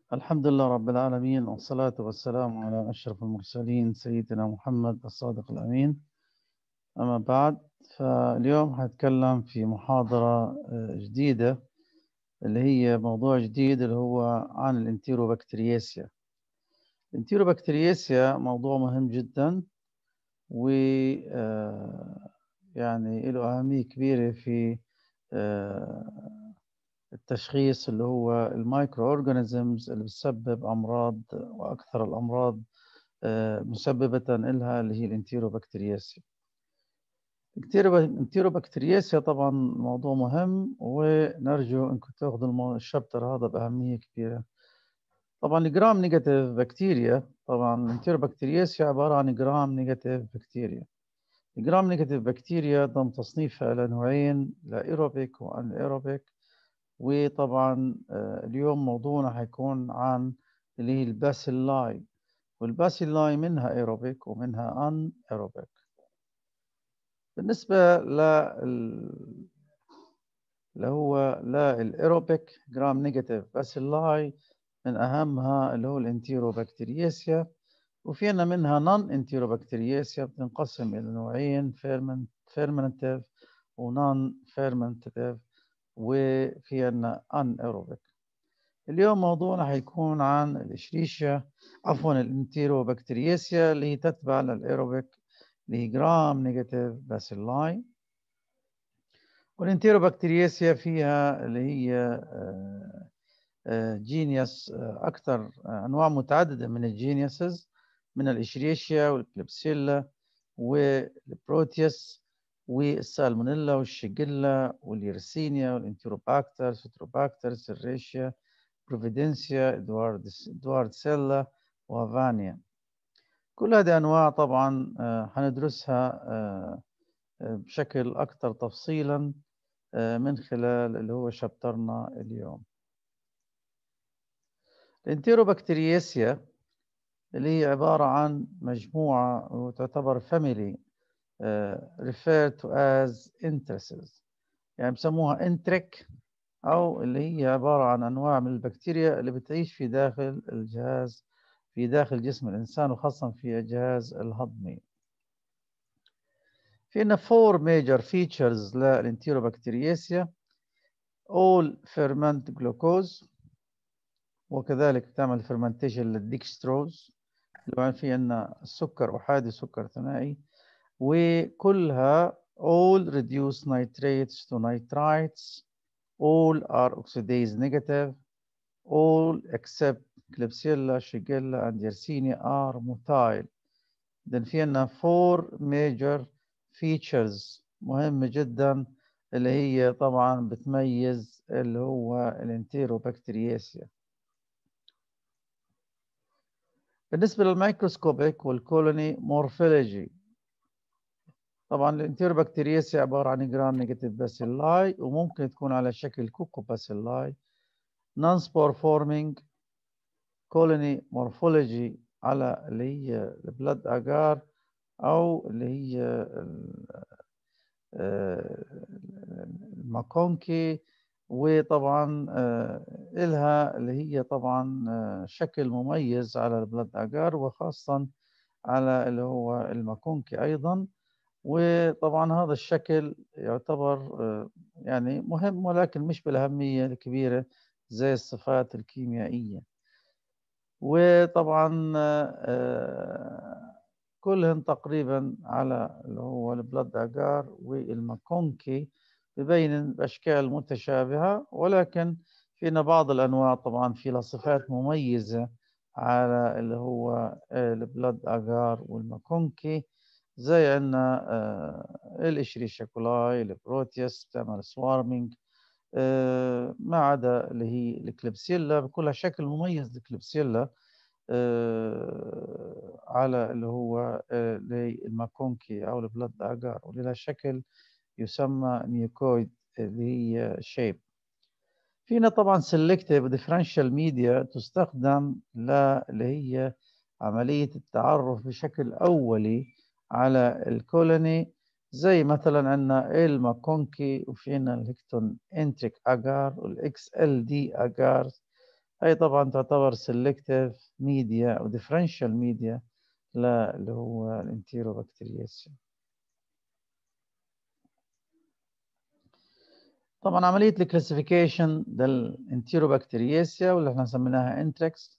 الحمد لله رب العالمين والصلاة والسلام على أشرف المرسلين سيدنا محمد الصادق الأمين أما بعد فاليوم هتكلم في محاضرة جديدة اللي هي موضوع جديد اللي هو عن الانتيروبكترياسيا الانتيروبكترياسيا موضوع مهم جدا و يعني له أهمية كبيرة في التشخيص اللي هو المايكرو اورجانيزمز اللي بتسبب امراض واكثر الامراض مسببه لها اللي هي الانتيروبكترياسيا الانتيروبكترياسيا طبعا موضوع مهم ونرجو انكم تاخذوا الشابتر هذا باهميه كبيره طبعا الجرام نيجاتيف بكتيريا طبعا الانتيروبكترياسيا عباره عن جرام نيجاتيف بكتيريا الجرام نيجاتيف بكتيريا ضم تصنيفها الى نوعين لايروبيك وان ايروبيك وطبعا اليوم موضوعنا هيكون عن اللي هي الباسيلاي والباسيلاي منها ايروبيك ومنها ان ايروبيك بالنسبة لل اللي هو للايروبيك جرام نيجاتيف باسيلاي من اهمها اللي هو الانتيروبكترياسيا وفي عندنا منها نون انتيروبكترياسيا بتنقسم الى نوعين فيرمنت فيرمنتيف ونون فيرمنتيف وفي عندنا ان ايروبيك اليوم موضوعنا هيكون عن الاشريشيا عفوا الانتيروبكترياسيا اللي هي تتبع للايروبيك اللي هي جرام نيجاتيف باسيلاي والانتيروبكترياسيا فيها اللي هي جينيوس اكثر انواع متعدده من الجينيوسز من الاشريشيا والكليبسيلا والبروتيوس والسالمونيلا والشيجيلا واليرسينيا والانتيروباكتر ستروباكتر سيريشيا بروفيدنسيا ادوارد ادوارد سيلا وفانيا كل هذه انواع طبعا هندرسها بشكل اكثر تفصيلا من خلال اللي هو شابترنا اليوم الانتيروبكترياسيا اللي هي عبارة عن مجموعة وتعتبر فاميلي Uh, referred to as interests يعني بسموها انتريك أو اللي هي عبارة عن أنواع من البكتيريا اللي بتعيش في داخل الجهاز في داخل جسم الإنسان وخاصة في الجهاز الهضمي في عندنا four major features للانتيروبكترياسيا all ferment glucose وكذلك تعمل fermentation للديكستروز اللي في عندنا السكر أحادي سكر ثنائي وكلها all reduce nitrates to nitrites all are oxidase negative all except Klebsiella, Shigella and Yersinia are motile then في عندنا four major features مهمة جدا اللي هي طبعا بتميز اللي هو الانتيروبكترياسيا بالنسبة للميكروسكوبيك والكولوني مورفولوجي طبعا الانتيروبكترياسيا عبارة عن جرام نيجاتيف باسيلاي وممكن تكون على شكل كوكو باسيلاي نون سبور فورمينج كولوني مورفولوجي على اللي هي البلاد اجار او اللي هي الماكونكي وطبعا إلها اللي هي طبعا شكل مميز على البلاد اجار وخاصة على اللي هو الماكونكي أيضا وطبعا هذا الشكل يعتبر يعني مهم ولكن مش بالأهمية الكبيرة زي الصفات الكيميائية وطبعا كلهم تقريبا على اللي هو البلاد أجار والماكونكي ببين بأشكال متشابهة ولكن فينا بعض الأنواع طبعا في لها صفات مميزة على اللي هو البلاد أجار والماكونكي زي عندنا آه الاشريشيا كولاي البروتيوس بتعمل سوارمينج آه ما عدا اللي هي الكليبسيلا بكلها شكل مميز للكليبسيلا آه على اللي هو الماكونكي او البلاد اجار ولها شكل يسمى نيوكويد اللي هي شيب فينا طبعا سيلكتيف ديفرنشال ميديا تستخدم اللي هي عملية التعرف بشكل أولي على الكولوني زي مثلا عندنا الماكونكي وفي عندنا الهكتون انتريك اجار والاكس ال دي اجار هي طبعا تعتبر سيلكتيف ميديا او ديفرنشال ميديا اللي هو الانتيروبكتيرياسيا طبعا عملية الكلاسيفيكيشن ده الانتيروبكتيرياسيا واللي احنا سميناها انتريكس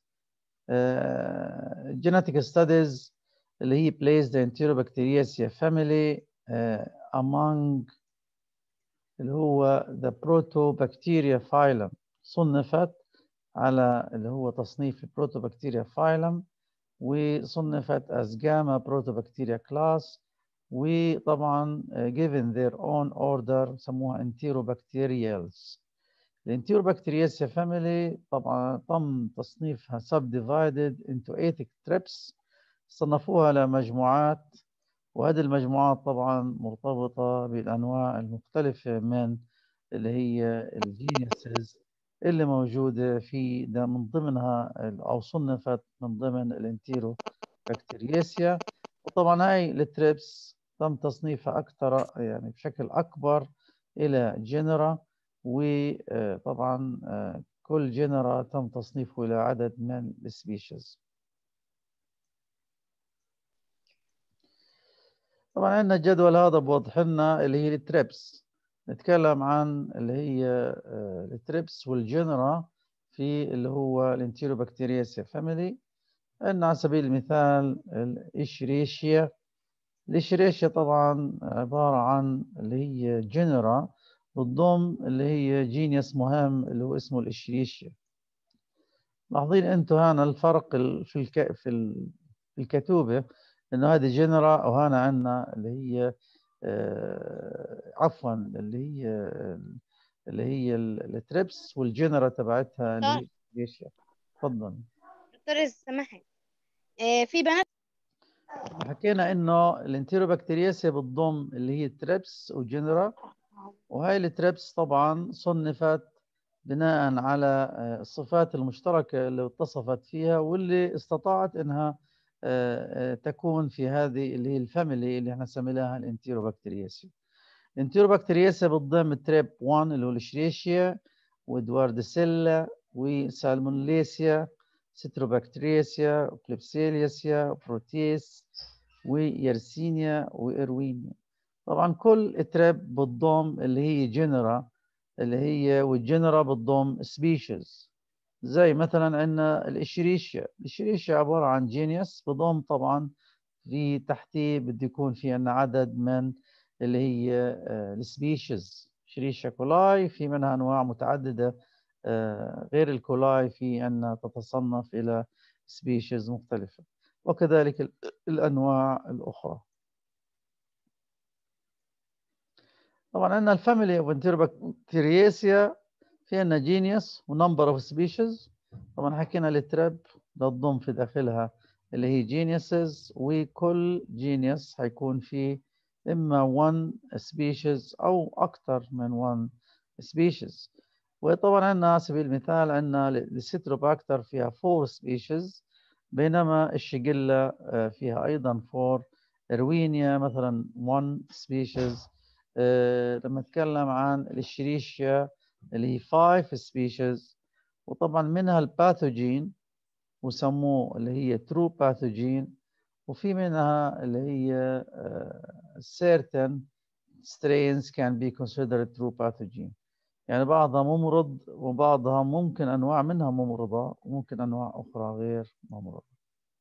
جينيتيك ستاديز اللي هي placed the enterobacteriaceae family uh, among اللي هو the protobacteria phylum صنفت على اللي هو تصنيف البروتوبكتيريا phylum وصنفت as gamma protobacteria class وطبعا given their own order سموها enterobacterials الانتيروبكتيرياسيا family طبعا تم تصنيفها subdivided into eight trips صنفوها لمجموعات وهذه المجموعات طبعا مرتبطة بالأنواع المختلفة من اللي هي الجينيسز اللي موجودة في ده من ضمنها أو صنفت من ضمن الانتيرو بكتيرياسيا وطبعا هاي التريبس تم تصنيفها أكثر يعني بشكل أكبر إلى جنرا وطبعا كل جنرا تم تصنيفه إلى عدد من السبيشيز طبعا عندنا الجدول هذا بوضح لنا اللي هي التريبس نتكلم عن اللي هي التريبس والجنرا في اللي هو الانتيروبكتيرياسيا فاميلي عندنا على سبيل المثال الإشريشيا الإشريشيا طبعا عبارة عن اللي هي جنرا بتضم اللي هي جينيس مهم اللي هو اسمه الإشريشيا لاحظين انتم هنا الفرق في الك... في الكتوبه انه هذه جنرا وهنا عندنا اللي هي آه عفوا اللي هي اللي هي التريبس والجنرا تبعتها اللي هي الإشريشيا تفضل دكتور سمحي آه في بنات حكينا انه الانتيروبكتيرياسيا بتضم اللي هي التريبس وجنرا وهي التريبس طبعا صنفت بناء على الصفات المشتركة اللي اتصفت فيها واللي استطاعت انها تكون في هذه اللي هي الفاميلي اللي احنا سميناها الانتيروبكتيرياسيا الانتيروبكتيرياسيا بتضم تريب 1 اللي هو الشريشيا ودواردسيلا وسالمونليسيا ستروبكتيرياسيا وكليبسيلياسيا وبروتيس ويرسينيا وإروينيا طبعا كل تريب بتضم اللي هي جنرا اللي هي والجنرا بتضم سبيشيز زي مثلا عندنا الاشريشيا الاشريشيا عباره عن جينيوس بضم طبعا في تحتيه بده يكون في عندنا عدد من اللي هي السبيشيز شريشيا كولاي في منها انواع متعدده غير الكولاي في عندنا تتصنف الى سبيشيز مختلفه وكذلك الانواع الاخرى طبعا عندنا الفاميلي اوف انتيروبكتيرياسيا في عندنا جينيوس ونمبر اوف سبيشيز طبعا حكينا التراب تضم في داخلها اللي هي جينيوسز وكل جينيوس حيكون فيه اما 1 سبيشيز او اكثر من 1 سبيشيز وطبعا عندنا على سبيل المثال عندنا الستروباكتر فيها 4 سبيشيز بينما الشجلة فيها ايضا 4 اروينيا مثلا 1 سبيشيز لما نتكلم عن الشريشيا اللي هي 5 سبيشيز وطبعا منها الباثوجين وسموه اللي هي ترو باثوجين وفي منها اللي هي uh, certain strains can be considered true pathogen يعني بعضها ممرض وبعضها ممكن انواع منها ممرضه وممكن انواع اخرى غير ممرضه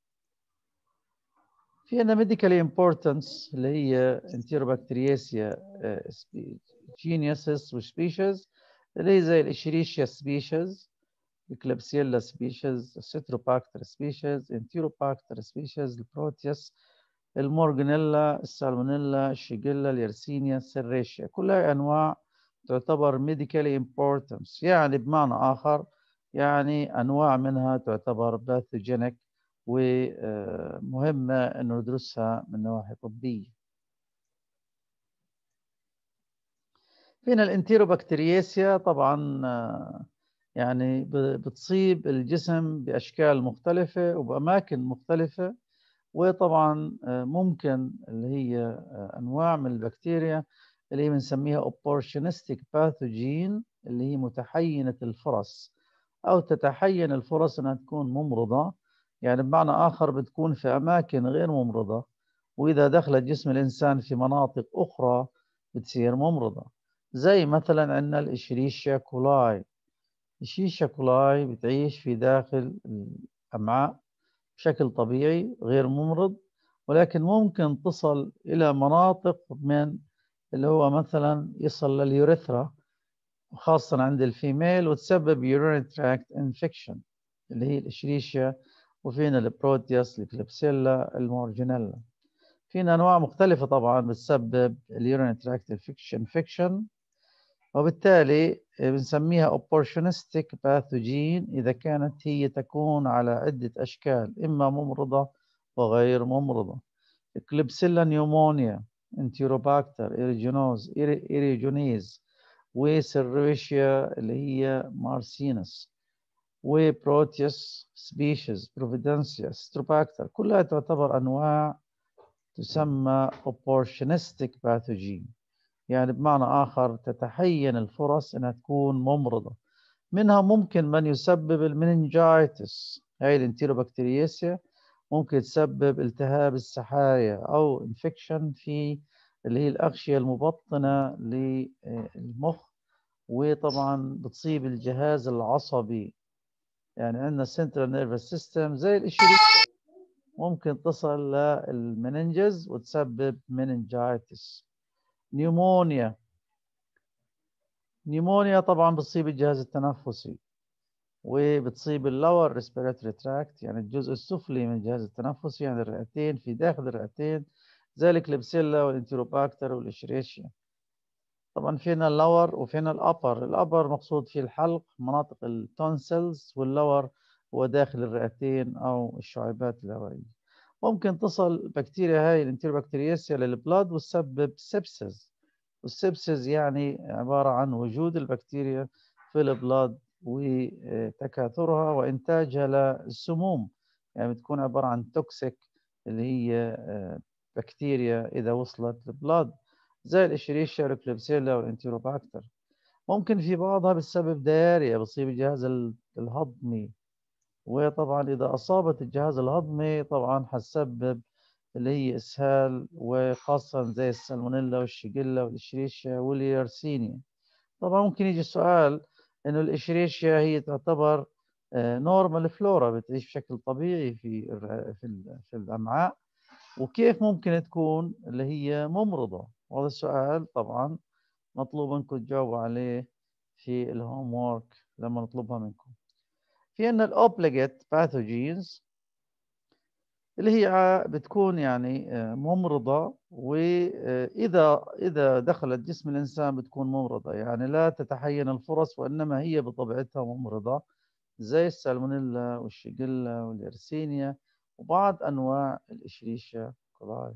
في عندنا ميديكال امبورتنس اللي هي انتيروبكتيرياسيا جينيسيس وسبيشيز اللي هي زي الاشريشيا سبيشيز الكليبسيلا سبيشيز الستروباكتر سبيشيز انتيروباكتر سبيشيز البروتيوس المورجانيلا السالمونيلا الشيجيلا اليرسينيا السيريشيا كلها انواع تعتبر ميديكالي امبورتنس يعني بمعنى اخر يعني انواع منها تعتبر باثوجينيك ومهمة أنه ندرسها من نواحي طبية فينا الانتيروبكتيرياسيا طبعا يعني بتصيب الجسم بأشكال مختلفة وبأماكن مختلفة وطبعا ممكن اللي هي أنواع من البكتيريا اللي هي بنسميها opportunistic pathogen اللي هي متحينة الفرص أو تتحين الفرص أنها تكون ممرضة يعني بمعنى آخر بتكون في أماكن غير ممرضة وإذا دخلت جسم الإنسان في مناطق أخرى بتصير ممرضة زي مثلا عندنا الإشريشيا كولاي الشيشة كولاي بتعيش في داخل الأمعاء بشكل طبيعي غير ممرض ولكن ممكن تصل إلى مناطق من اللي هو مثلا يصل لليوريثرا وخاصة عند الفيميل وتسبب urinary tract infection اللي هي الإشريشيا وفينا البروتياس الكليبسيلا المورجينيلا فينا أنواع مختلفة طبعا بتسبب اليورين تراكت infection وبالتالي بنسميها opportunistic pathogen إذا كانت هي تكون على عدة أشكال إما ممرضة وغير ممرضة كليبسيلا نيومونيا انتيروباكتر إيريجينوز إيريجونيز وسيرويشيا اللي هي مارسينس وبروتيوس سبيشيز بروفيدنسيا ستروباكتر كلها تعتبر أنواع تسمى opportunistic pathogen يعني بمعنى آخر تتحين الفرص أنها تكون ممرضة منها ممكن من يسبب المننجايتس هاي الانتيروبكتيريسيا ممكن تسبب التهاب السحايا أو انفكشن في اللي هي الأغشية المبطنة للمخ وطبعا بتصيب الجهاز العصبي يعني عندنا central nervous system زي الإشريكيا ممكن تصل للمننجز وتسبب مننجايتس نيومونيا نيومونيا طبعا بتصيب الجهاز التنفسي وبتصيب اللور ريسبيراتوري تراكت يعني الجزء السفلي من الجهاز التنفسي يعني الرئتين في داخل الرئتين زي الكليبسيلا والانتيروباكتر والاشريشيا طبعا فينا اللور وفينا الابر الابر مقصود فيه الحلق مناطق التونسلز واللور هو داخل الرئتين او الشعيبات الهوائيه ممكن تصل بكتيريا هاي الانتيروبكتيريسيا للبلاد وتسبب سبسز والسبسز يعني عباره عن وجود البكتيريا في البلاد وتكاثرها وانتاجها للسموم يعني بتكون عباره عن توكسيك اللي هي بكتيريا اذا وصلت للبلاد زي الاشريشيا والكليبسيلا والانتيروباكتر ممكن في بعضها بتسبب دياريا بتصيب الجهاز الهضمي وطبعا اذا اصابت الجهاز الهضمي طبعا حتسبب اللي هي اسهال وخاصه زي السالمونيلا والشيجيلا والاشريشيا واليرسينيا طبعا ممكن يجي السؤال انه الاشريشيا هي تعتبر نورمال فلورا بتعيش بشكل طبيعي في في في الامعاء وكيف ممكن تكون اللي هي ممرضه وهذا السؤال طبعا مطلوب منكم تجاوبوا عليه في الهوم وورك لما نطلبها منكم في عندنا الاوبليجيت باثوجينز اللي هي بتكون يعني ممرضة وإذا إذا دخلت جسم الإنسان بتكون ممرضة يعني لا تتحين الفرص وإنما هي بطبيعتها ممرضة زي السالمونيلا والشيجيلا واليرسينيا وبعض أنواع الإشريشيا كولاي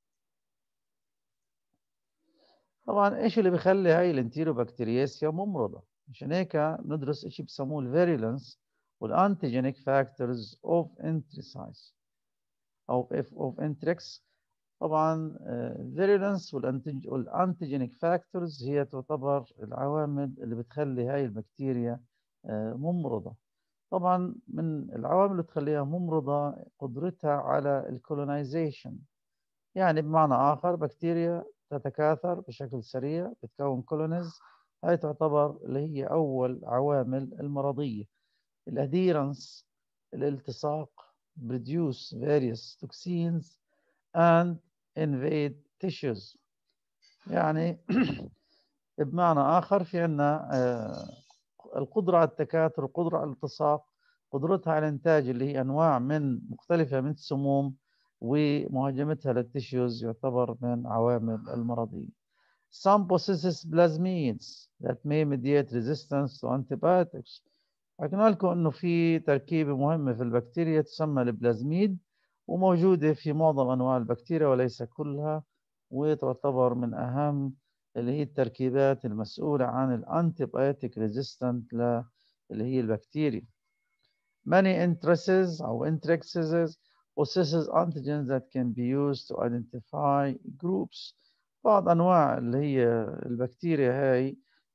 طبعا إيش اللي بيخلي هاي الانتيروبكتيرياسيا ممرضة عشان هيك ندرس إشي بسموه الفيريلانس والانتيجينيك فاكتورز اوف انتريسايز او اوف انتريكس طبعا الفيريلانس والانتيجينيك فاكتورز هي تعتبر العوامل اللي بتخلي هاي البكتيريا ممرضة طبعا من العوامل اللي تخليها ممرضة قدرتها على الكولونايزيشن يعني بمعنى آخر بكتيريا تتكاثر بشكل سريع بتكون كولونيز هاي تعتبر اللي هي أول عوامل المرضية الاديرنس الالتصاق produce various toxins and invade tissues يعني بمعنى آخر في عندنا القدرة على التكاثر القدرة على الالتصاق قدرتها على إنتاج اللي هي أنواع من مختلفة من السموم ومهاجمتها للتشيوز يعتبر من عوامل المرضية. Some possesses plasmids that may mediate resistance to antibiotics. حكينا لكم انه في تركيبه مهمه في البكتيريا تسمى البلازميد وموجوده في معظم انواع البكتيريا وليس كلها وتعتبر من اهم اللي هي التركيبات المسؤوله عن الانتيبيوتيك ريزيستنت اللي هي البكتيريا many entrances او intrexes possesses antigens that can be used to identify groups بعض انواع اللي هي البكتيريا هاي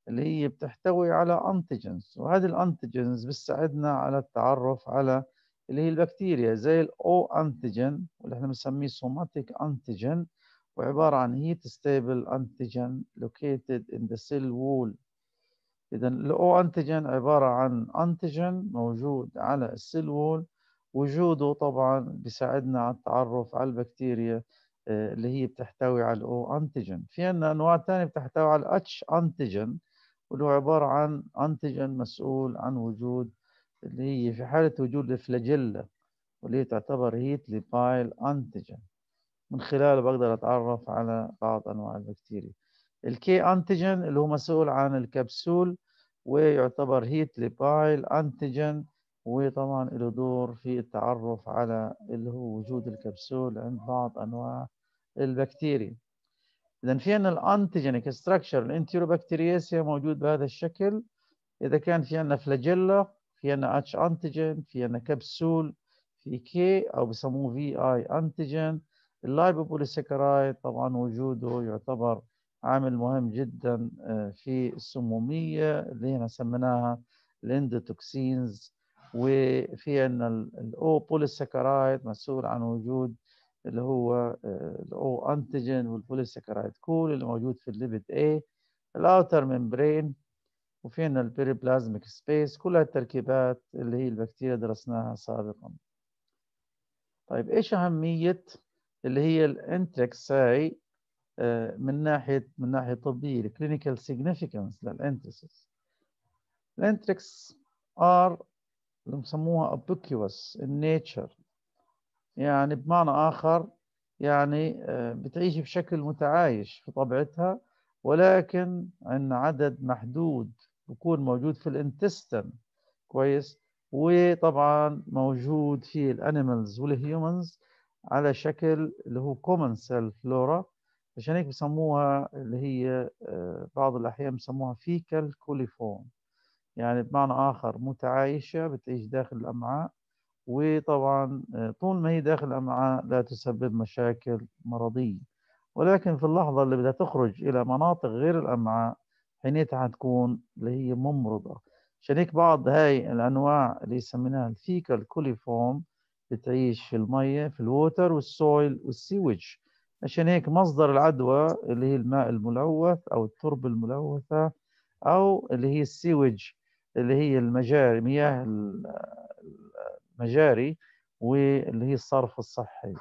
اللي هي بتحتوي على انتيجنز وهذه الانتيجنز بتساعدنا على التعرف على اللي هي البكتيريا زي الاو انتيجين واللي احنا بنسميه سوماتيك انتيجين وعباره عن هيت ستيبل انتيجين located in the cell wall اذا الاو انتيجين عباره عن انتيجين موجود على السيل وول وجوده طبعا بيساعدنا على التعرف على البكتيريا آه، اللي هي بتحتوي على الاو انتيجين في عندنا انواع ثانيه بتحتوي على الاتش انتيجين واللي هو عباره عن انتيجين مسؤول عن وجود اللي هي في حاله وجود الفلاجيلا واللي هي تعتبر هيت ليبايل انتيجين من خلاله بقدر اتعرف على بعض انواع البكتيريا الكي انتيجين اللي هو مسؤول عن الكبسول ويعتبر هيت ليبايل انتيجين وطبعا له دور في التعرف على اللي هو وجود الكبسول عند بعض انواع البكتيريا اذا في عندنا الانتيجينيك ستراكشر الانتيروبكتيرياسيا موجود بهذا الشكل اذا كان في عندنا فلاجيلا في عندنا اتش انتيجين في عندنا كبسول في كي او بسموه في اي انتيجين اللايبوبوليسيكرايد طبعا وجوده يعتبر عامل مهم جدا آه، في السموميه اللي هنا سميناها الاندوتوكسينز وفي عندنا الاو بوليساكرايد مسؤول عن وجود اللي هو آه، الاو انتيجين والبوليساكرايد كول اللي موجود في الليبيد A الاوتر ممبرين وفي عندنا البيريبلازميك سبيس كلها التركيبات اللي هي البكتيريا درسناها سابقا طيب ايش اهميه اللي هي الانتركساي آه، من ناحيه من ناحيه طبيه الكلينيكال سيجنيفيكانس للانتركس الانتركس ار اللي بسموها ubiquitous in nature يعني بمعنى آخر يعني آه، بتعيش بشكل متعايش في طبيعتها ولكن عندنا عدد محدود بكون موجود في الانتستن كويس وطبعا موجود في الانيمالز والهيومنز على شكل اللي هو كومن سيل فلورا عشان هيك بسموها اللي هي آه، بعض الأحيان بسموها فيكال كوليفورم يعني بمعنى آخر متعايشة بتعيش داخل الأمعاء وطبعا آه، طول ما هي داخل الأمعاء لا تسبب مشاكل مرضية ولكن في اللحظة اللي بدها تخرج إلى مناطق غير الأمعاء حينيتها حتكون اللي هي ممرضة عشان هيك بعض هاي الأنواع اللي يسميناها الفيكال كوليفورم بتعيش في المية في الووتر والسويل والسيوج عشان هيك مصدر العدوى اللي هي الماء الملوث أو التربة الملوثة أو اللي هي السيوج اللي هي المجاري مياه المجاري واللي هي الصرف الصحي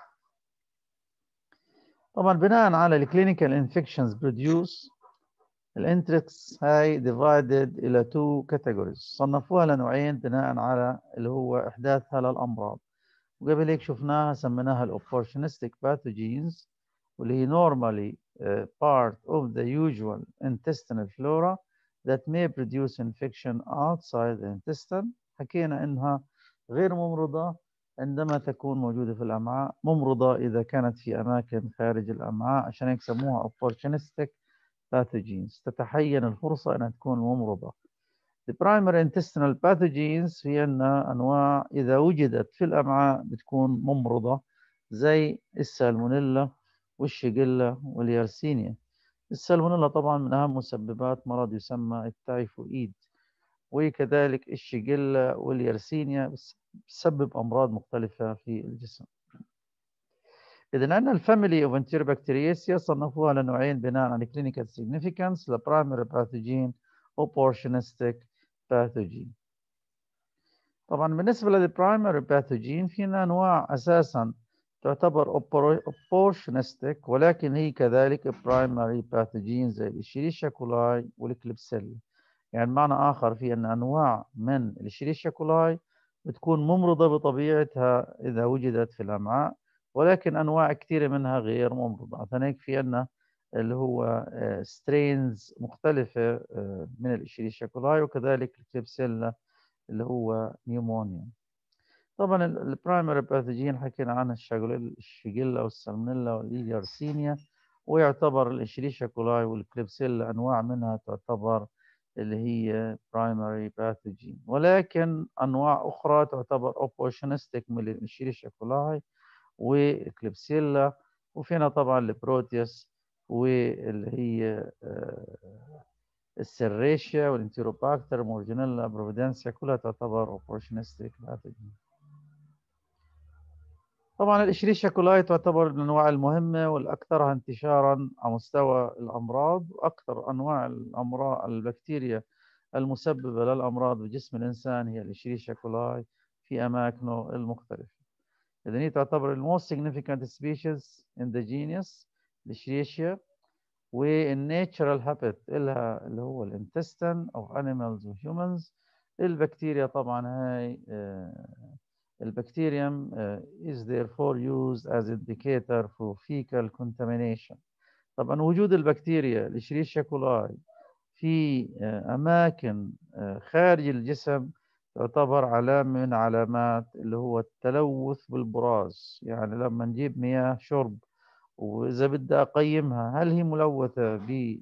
طبعا بناء على الكلينيكال انفكشنز بروديوس الانتركس هاي ديفايدد الى تو كاتيجوريز صنفوها لنوعين بناء على اللي هو احداثها للامراض وقبل هيك شفناها سميناها الاوبورتونستيك باثوجينز واللي هي normally uh, part of the usual intestinal flora that may produce infection outside the intestine حكينا انها غير ممرضة عندما تكون موجودة في الأمعاء ممرضة إذا كانت في أماكن خارج الأمعاء عشان هيك يسموها opportunistic pathogens تتحين الفرصة أنها تكون ممرضة The primary intestinal pathogens في عندنا أنواع إذا وجدت في الأمعاء بتكون ممرضة زي السالمونيلا والشيجيلا واليارسينيا السالمونيلا طبعا من أهم مسببات مرض يسمى التايفوئيد وكذلك الشيجيلا واليرسينيا بتسبب أمراض مختلفة في الجسم إذا عندنا الفاميلي اوف انتيروبكتيرياسيا صنفوها لنوعين بناء على clinical significance لبرايمري باثوجين وبورشنستيك باثوجين طبعا بالنسبة للبرايمري باثوجين فينا أنواع أساسا تعتبر opportunistic ولكن هي كذلك primary pathogen زي الشيريشيا كولاي والكليبسيلا يعني بمعنى آخر في أن أنواع من الشيريشيا كولاي بتكون ممرضة بطبيعتها إذا وجدت في الأمعاء ولكن أنواع كثيرة منها غير ممرضة عشان هيك في عندنا اللي هو سترينز آه، مختلفة آه، من الشيريشيا كولاي وكذلك الكليبسيلا اللي هو نيومونيا طبعا البرايمري باثوجين حكينا عنها الشيجيلا والسالمونيلا والإيجارسينيا ويعتبر الإشريشيا كولاي والكليبسيلا أنواع منها تعتبر اللي هي برايمري باثوجين ولكن أنواع أخرى تعتبر اوبورتونستيك من الإشريشيا كولاي والكليبسيلا وفينا طبعا البروتيوس واللي هي السيريشيا والانتيروباكتر مورجينيلا بروفيدنسيا كلها تعتبر اوبورتونستيك باتوجين طبعا الإشريشيا كولاي تعتبر من الأنواع المهمة والأكثرها انتشارا على مستوى الأمراض وأكثر أنواع الأمراض البكتيريا المسببة للأمراض بجسم الإنسان هي الإشريشيا كولاي في أماكنه المختلفة إذا هي تعتبر ال most significant species in the genus الإشريشيا والناتشرال هابت إلها اللي هو الانتستين of animals و humans البكتيريا طبعا هاي البكتيريوم is therefore used as indicator for fecal contamination طبعا وجود البكتيريا الإشريشيا كولاي في أماكن خارج الجسم تعتبر علامة من علامات اللي هو التلوث بالبراز يعني لما نجيب مياه شرب وإذا بدي أقيمها هل هي ملوثة ب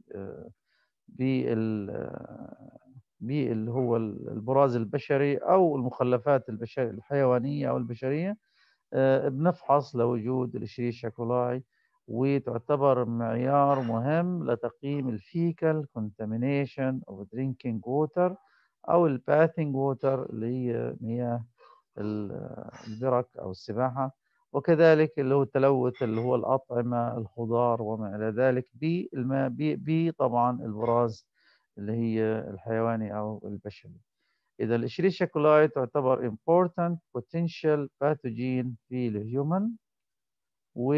بال باللي هو البراز البشري أو المخلفات البشرية الحيوانية أو البشرية بنفحص لوجود الشريشة كولاي وتعتبر معيار مهم لتقييم الفيكال كونتامينيشن اوف درينكينج ووتر او الباثينج ووتر اللي هي مياه البرك او السباحه وكذلك اللي هو التلوث اللي هو الاطعمه الخضار وما الى ذلك بالماء ب طبعا البراز اللي هي الحيواني او البشري اذا الاشريشيا كولاي تعتبر important potential pathogen في الهيومن و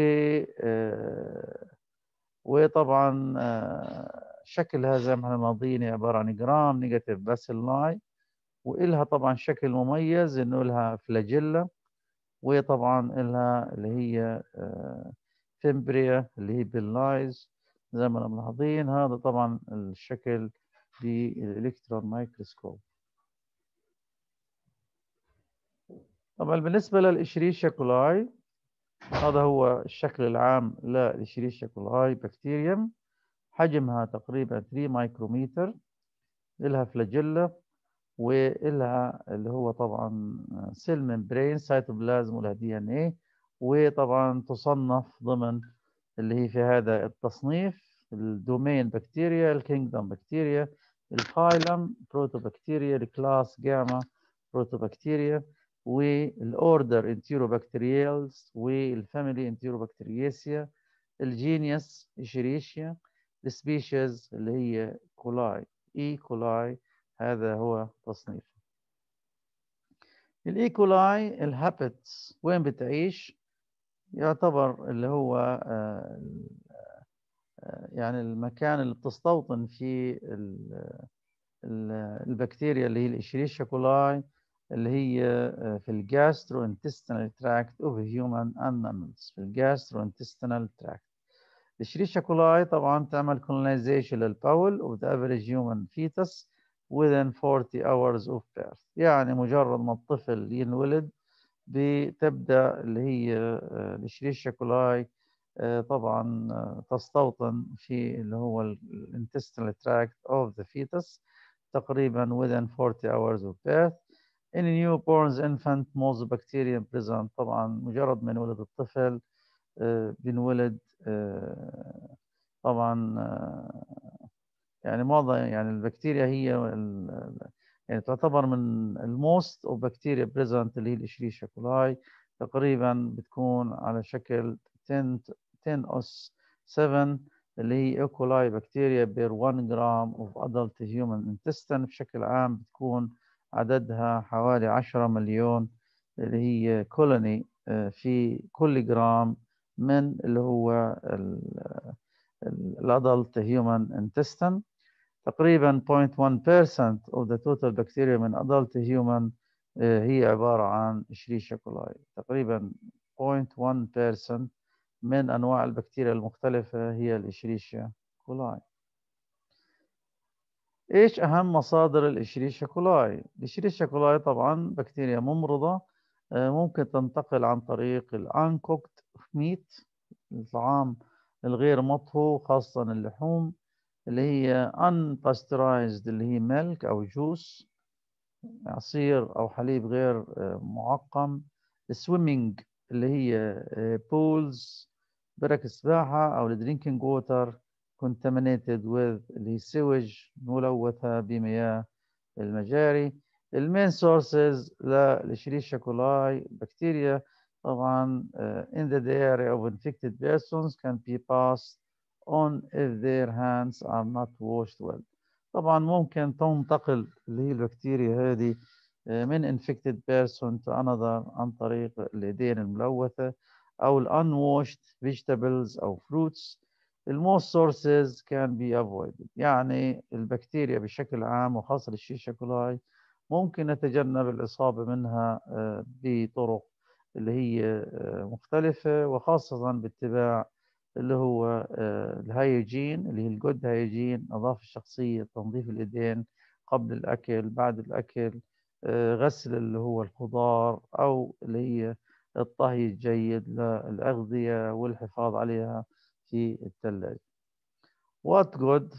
وطبعا شكل هذا ما ماضيني عباره عن جرام نيجاتيف باسيلاي والها طبعا شكل مميز انه لها فلاجيلا وطبعا لها اللي هي فيمبريا اللي هي باللايز زي ما ملاحظين هذا طبعا الشكل بالالكترون مايكروسكوب طبعا بالنسبه للاشريشيا كولاي هذا هو الشكل العام للإشريشيا كولاي بكتيريوم حجمها تقريبا 3 مايكرومتر إلها فلاجيلا وإلها اللي هو طبعا سيل ممبرين سيتوبلازم ولها دي ان ايه وطبعا تصنف ضمن اللي هي في هذا التصنيف الدومين بكتيريا الكينجدم بكتيريا الفايلم بروتوبكتيريا الكلاس جاما بروتوبكتيريا والاوردر انتيروبكتيريالز والفاميلي انتيروبكتيرياسيا الجينيوس اشيريشيا السبيشيز اللي هي كولاي اي كولاي هذا هو تصنيف الاي كولاي الهابتس وين بتعيش يعتبر اللي هو يعني المكان اللي بتستوطن فيه البكتيريا اللي هي الاشريشيا كولاي اللي هي في الجاسترو انتستينال تراكت اوف هيومن اند ماملز في الجاسترو انتستينال تراكت الشريشة كولاي طبعا تعمل colonization للباول of the average human fetus within 40 hours of birth يعني مجرد ما الطفل ينولد بتبدا اللي هي الشريشة كولاي طبعا تستوطن في اللي هو الانتستينال تراكت of the fetus تقريبا within 40 hours of birth in a newborn infant most bacterium present طبعا مجرد ما ينولد الطفل بنولد طبعا يعني معظم يعني البكتيريا هي يعني تعتبر من الموست اوف بكتيريا بريزنت اللي هي الاشريشيا كولاي تقريبا بتكون على شكل 10 10 اس 7 اللي هي ايكولاي بكتيريا بير 1 جرام اوف ادلت هيومن انتستين بشكل عام بتكون عددها حوالي 10 مليون اللي هي كولوني في كل جرام من اللي هو الادلت هيومن انتستين تقريبا 0.1% of the total bacteria من adult human هي عبارة عن شريشة كولاي تقريبا 0.1% من أنواع البكتيريا المختلفة هي الإشريشيا كولاي إيش أهم مصادر الإشريشيا كولاي؟ الإشريشيا كولاي طبعا بكتيريا ممرضة ممكن تنتقل عن طريق الأنكوكت ميت الطعام الغير مطهو خاصة اللحوم اللي هي unpasteurized اللي هي ميلك أو جوس عصير أو حليب غير معقم السويمنج اللي هي بولز برك السباحة أو الدرينكينج ووتر contaminated with اللي هي sewage ملوثة بمياه المجاري المين سورسز للشريشة كولاي بكتيريا طبعا uh, in the area of infected persons can be passed on if their hands are not washed well طبعا ممكن تنتقل اللي هي البكتيريا هذه من infected person to another عن طريق اليدين الملوثة أو ال unwashed vegetables أو fruits most sources can be avoided يعني البكتيريا بشكل عام وخاصة الشيشة كولاي ممكن نتجنب الإصابة منها بطرق اللي هي مختلفة وخاصة باتباع اللي هو الهايجين اللي هي الجود هايجين نظافة الشخصية تنظيف الإيدين قبل الأكل بعد الأكل غسل اللي هو الخضار أو اللي هي الطهي الجيد للأغذية والحفاظ عليها في الثلاجة. What good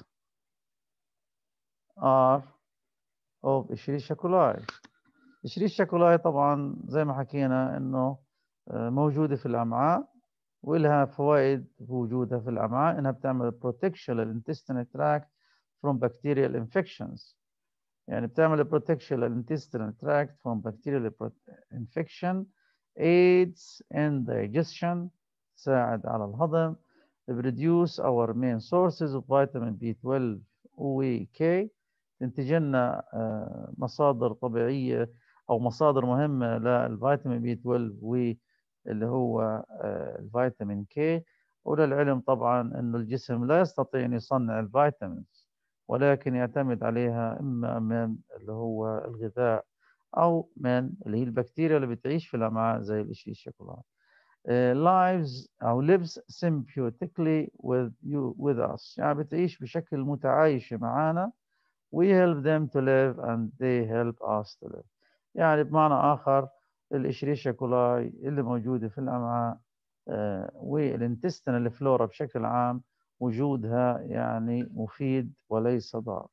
are of إشريشيا كولاي؟ إشريشيا كولاي طبعا زي ما حكينا إنه موجودة في الأمعاء ولها فوائد بوجودها في الأمعاء إنها بتعمل protection للintestinal tract from bacterial infections يعني بتعمل protection للintestinal tract from bacterial infection aids in digestion تساعد على الهضم reduce our main sources of vitamin B12 و K تنتج لنا مصادر طبيعية أو مصادر مهمة للفيتامين بي 12 واللي هو الفيتامين كي وللعلم طبعا أنه الجسم لا يستطيع أن يصنع الفيتامينز ولكن يعتمد عليها إما من اللي هو الغذاء أو من اللي هي البكتيريا اللي بتعيش في الأمعاء زي الإشيشيا كولاي. Uh, lives أو lives symbiotically with you with us يعني بتعيش بشكل متعايشة معنا we help them to live and they help us to live يعني بمعنى آخر الإشريشيا كولاي اللي موجودة في الأمعاء uh, والانتستينال فلورا بشكل عام وجودها يعني مفيد وليس ضار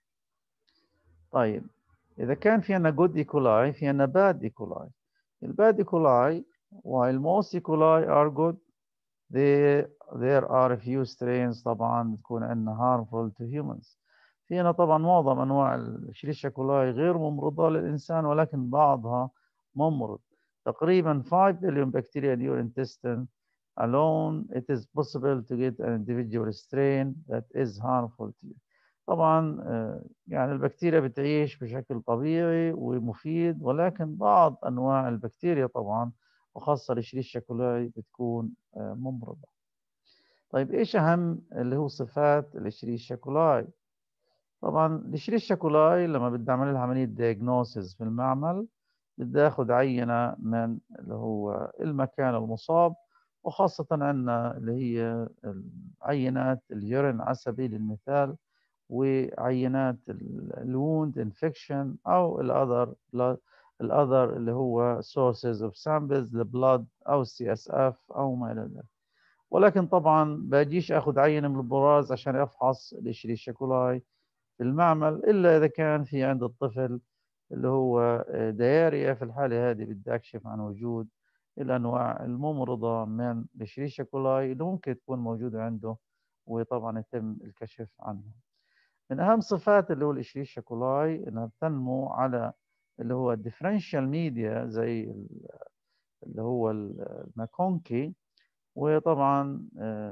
طيب إذا كان في عندنا good E. coli في عندنا bad E. coli الباد E. coli while most E. coli are good there, there are a few strains طبعا بتكون عندنا harmful to humans في هنا طبعا معظم انواع الشريشة كولاي غير ممرضة للانسان ولكن بعضها ممرض تقريبا 5 billion bacteria in your intestine alone it is possible to get an individual strain that is harmful to you طبعا يعني البكتيريا بتعيش بشكل طبيعي ومفيد ولكن بعض انواع البكتيريا طبعا وخاصة الشريشة كولاي بتكون ممرضة طيب ايش اهم اللي هو صفات الشريشة كولاي طبعا الشريشة كولاي لما بدي اعمل لها عملية دياجنوسيس في المعمل بدي اخذ عينة من اللي هو المكان المصاب وخاصة عندنا اللي هي عينات اليورين على سبيل المثال وعينات الووند انفكشن او الاذر الاذر اللي هو sources of samples البلاد او السي اس اف او ما الى ذلك ولكن طبعا باجيش اخذ عينه من البراز عشان افحص الاشريشيا كولاي في المعمل الا اذا كان في عند الطفل اللي هو دياريا في الحاله هذه بدي اكشف عن وجود الانواع الممرضه من الاشريشيا كولاي اللي ممكن تكون موجوده عنده وطبعا يتم الكشف عنها من اهم صفات اللي هو الاشريشيا كولاي انها بتنمو على اللي هو الديفرنشال ميديا زي اللي هو الماكونكي وطبعا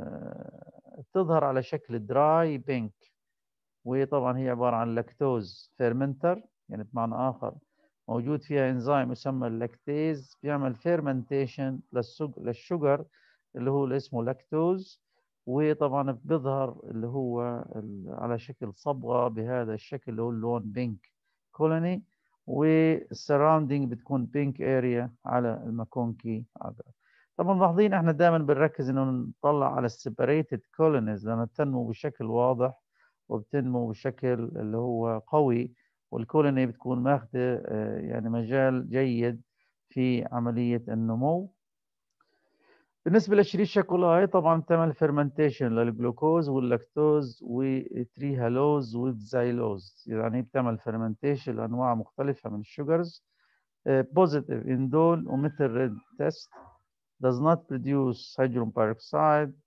بتظهر على شكل دراي بينك وطبعا هي عبارة عن لاكتوز فيرمنتر يعني بمعنى آخر موجود فيها انزيم يسمى اللاكتيز بيعمل فيرمنتيشن للشجر اللي هو اللي اسمه لاكتوز وطبعا بيظهر اللي هو على شكل صبغة بهذا الشكل اللي هو اللون بينك كولوني والسراوندينج بتكون بينك اريا على الماكونكي اجر طبعا ملاحظين احنا دائما بنركز انه نطلع على السيبريتد كولونيز لانها بتنمو بشكل واضح وبتنمو بشكل اللي هو قوي والكولوني بتكون ماخذه يعني مجال جيد في عمليه النمو بالنسبه للشريشة كولاي طبعا بتعمل فيرمنتيشن للجلوكوز واللاكتوز وتريهالوز والزايلوز يعني بتعمل فيرمنتيشن لانواع مختلفه من الشوجرز بوزيتيف اندول ومثل ريد تيست does not produce hydrogen peroxide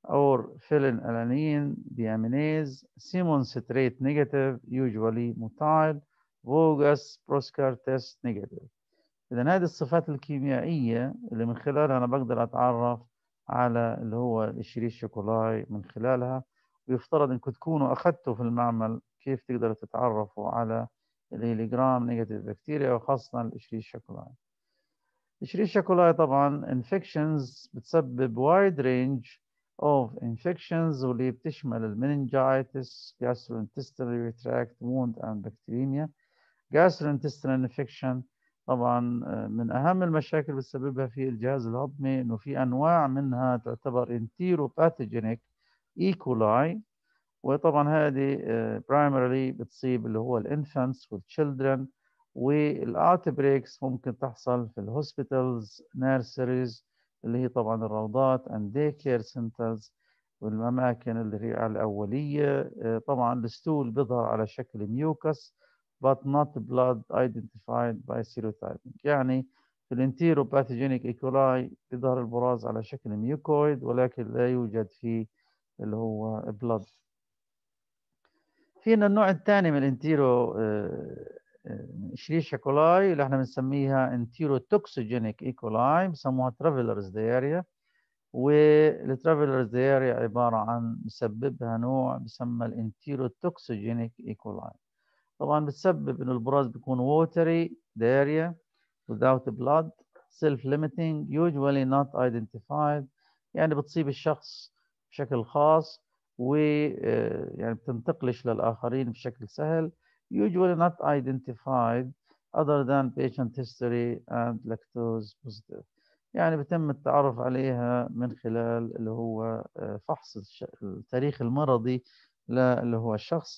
or phenylalanine deaminase, Simon citrate negative, usually motile, Vogus Proskar test negative. إذا هذه الصفات الكيميائية اللي من خلالها أنا بقدر أتعرف على اللي هو الشريش كولاي من خلالها ويفترض أنكم تكونوا أخذتوا في المعمل كيف تقدروا تتعرفوا على الهيليجرام نيجاتيف بكتيريا وخاصة الإشريشيا كولاي. الإشريشيا كولاي طبعا انفكشنز بتسبب وايد رينج of infections واللي بتشمل المننجايتس gastrointestinal tract wound and bacteremia gastrointestinal infection طبعا من أهم المشاكل اللي بتسببها في الجهاز الهضمي إنه في أنواع منها تعتبر enteropathogenic E. coli وطبعا هذه primarily بتصيب اللي هو الانفانتس والchildren والاوت بريكس ممكن تحصل في الهوسبيتالز نيرسريز اللي هي طبعا الروضات and day care centers والأماكن اللي هي الأولية طبعا الستول بيظهر على شكل ميوكس but not blood identified by serotyping يعني في الانتيروباثوجينيك ايكولاي بيظهر البراز على شكل ميوكويد ولكن لا يوجد فيه اللي هو بلاد فينا النوع الثاني من الانتيرو شريشة كولاي اللي احنا بنسميها انتيرو توكسوجينيك ايكولاي بسموها ترافلرز دياريا والترافلرز دياريا عبارة عن مسببها نوع بسمى الانتيرو توكسوجينيك ايكولاي طبعا بتسبب ان البراز بيكون watery diarrhea without blood self-limiting usually not identified يعني بتصيب الشخص بشكل خاص و يعني بتنتقلش للآخرين بشكل سهل usually not identified other than patient history and lactose positive يعني بتم التعرف عليها من خلال اللي هو فحص التاريخ المرضي اللي هو الشخص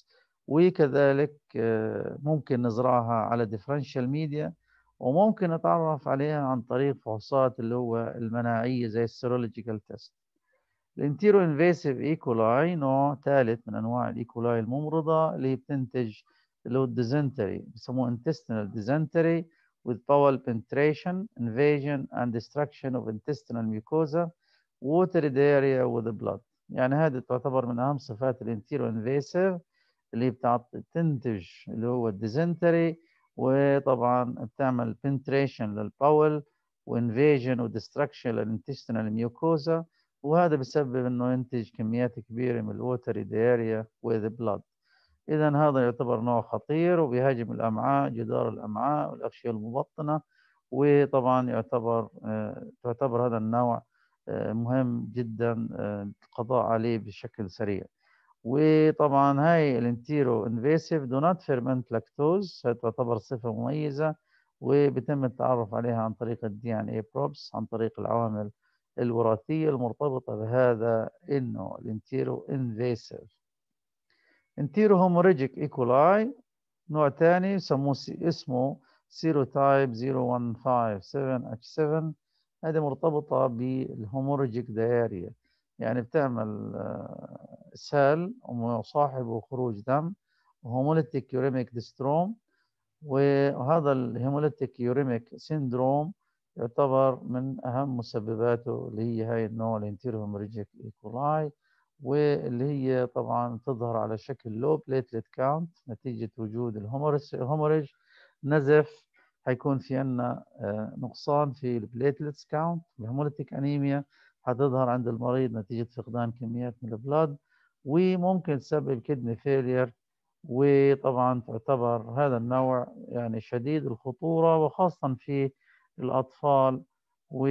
وكذلك ممكن نزرعها على differential media وممكن نتعرف عليها عن طريق فحوصات اللي هو المناعية زي السيرولوجيكال تيست الانتيرو انفيسيف ايكولاي نوع ثالث من انواع الايكولاي الممرضة اللي بتنتج اللي هو الديزنتري بيسموه intestinal dysentery with bowel penetration, invasion and destruction of intestinal mucosa, watery diarrhea with blood. يعني هذه تعتبر من أهم صفات الانتيرو انفيسيف اللي بتنتج اللي هو الديزنتري وطبعا بتعمل penetration للباول وانفيجن وديستركشن للانتستينال ميوكوزا وهذا بسبب انه ينتج كميات كبيره من الوتري دياريا وذ بلاد اذا هذا يعتبر نوع خطير وبيهاجم الامعاء جدار الامعاء والاغشيه المبطنه وطبعا يعتبر تعتبر هذا النوع مهم جدا القضاء عليه بشكل سريع وطبعا هاي الانتيرو انفيسيف دو نوت فيرمنت لاكتوز تعتبر صفه مميزه وبيتم التعرف عليها عن طريق الدي ان اي بروبس عن طريق العوامل الوراثيه المرتبطه بهذا انه الانتيرو انفيسيف انتيرو هوموريجيك ايكولاي نوع ثاني يسموه اسمه سيروتايب 0157 اتش 7 هذه مرتبطه بالهوموريجيك دياريا يعني بتعمل اسهال ومصاحبه خروج دم وهوموليتيك يوريميك ديستروم وهذا الهيموليتيك يوريميك سيندروم يعتبر من اهم مسبباته اللي هي هاي النوع الانتيرو هيموريجيك ايكولاي واللي هي طبعا تظهر على شكل لو بليتلت كاونت نتيجه وجود الهوموريج نزف حيكون في عندنا نقصان في البليتلتس كاونت الهيموليتيك انيميا حتظهر عند المريض نتيجة فقدان كميات من البلاد وممكن تسبب كدني فيلير وطبعا تعتبر هذا النوع يعني شديد الخطورة وخاصة في الأطفال و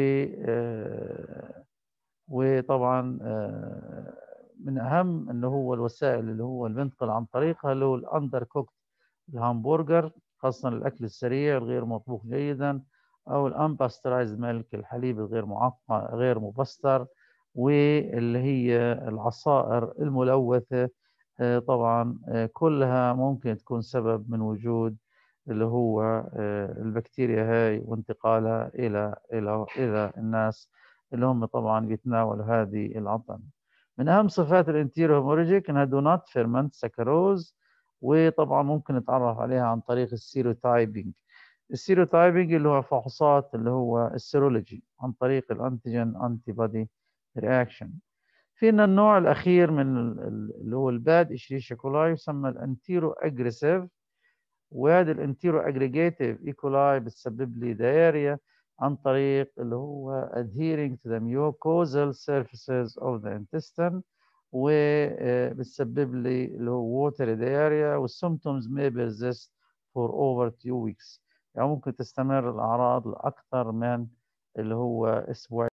وطبعا من أهم أنه هو الوسائل اللي هو اللي بنتقل عن طريقها اللي هو الأندر كوكت الهامبرجر خاصة الأكل السريع الغير مطبوخ جيدا او الانباسترايز ميلك الحليب الغير معقم غير مبستر واللي هي العصائر الملوثه طبعا كلها ممكن تكون سبب من وجود اللي هو البكتيريا هاي وانتقالها الى الى الى الناس اللي هم طبعا بيتناولوا هذه العطن من اهم صفات الانتيرو هيموريجيك انها دو نوت فيرمنت سكروز وطبعا ممكن نتعرف عليها عن طريق السيروتايبنج السيروتايبنج اللي هو فحوصات اللي هو السيرولوجي عن طريق الانتيجين انتي بودي رياكشن فينا النوع الأخير من اللي هو الباد إشريشيا كولاي يسمى الانتيرو أجريسيف وهذا الانتيرو أجريجيتيف إيكولاي بتسبب لي دايريا عن طريق اللي هو adhering to the mucosal surfaces of the intestine وبتسبب لي اللي هو watery diarrhea والsymptoms may persist for over two weeks يعني ممكن تستمر الأعراض لأكثر من اللي هو أسبوعين